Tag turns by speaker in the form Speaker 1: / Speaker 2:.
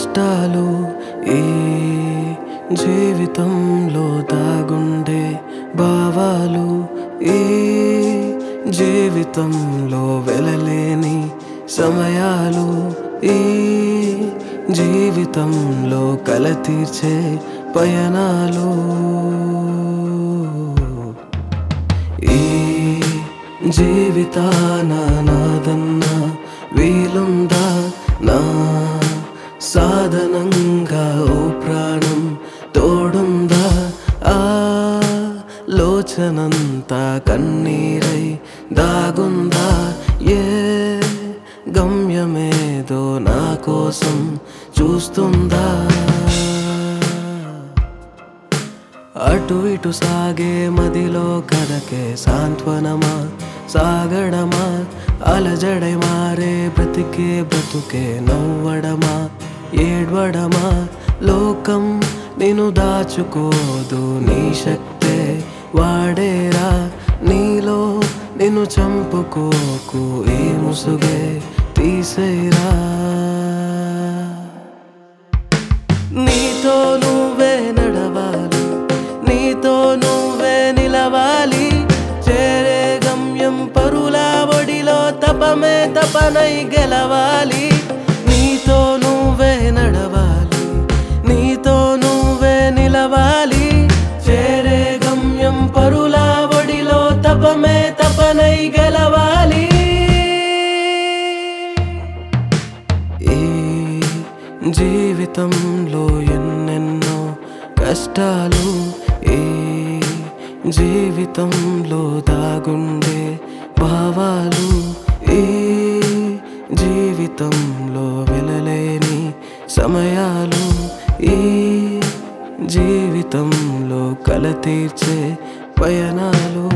Speaker 1: కష్టాలు ఈ జీవితంలో దాగుండే భావాలు ఈ జీవితంలో వెలలేని సమయాలు ఈ జీవితంలో కల తీర్చే పయనాలు ఈ జీవితాన నాదన్న వీలుందా నా సాధనంగా ఓ ప్రాణం తోడుందా ఆ లోచనంతా కన్నీరై దాగుందా ఏ గమ్యమేదో నా కోసం చూస్తుందా అటు ఇటు సాగే మదిలో కదకే సాంత్వనమా సాగడమా అలజడై మారే బ్రతికే బ్రతుకే నవ్వడమా ఏడ్వడమా లోకం నేను దాచుకోదు నీ శక్తే వాడేరా నీలో నిన్ను చంపుకోకు ఈ ముసుగే తీసేరా నీతో నువ్వే నడవాలి నీతో నువ్వే నిలవాలి చేరే గమ్యం పరుల ఒడిలో తపమే తపనై గెలవాలి నీతో నువ్వే నడవాలి నీతో నువ్వే నిలవాలి చేరే గమ్యం పరుల ఒడిలో తపమే తపనై గెలవాలి ఈ జీవితంలో ఎన్నెన్నో కష్టాలు ఈ జీవితంలో దాగుండే భావాలు ఈ జీవితంలో వెలలేని సమయాలు ఈ జీవితంలో కల తీర్చే పయనాలు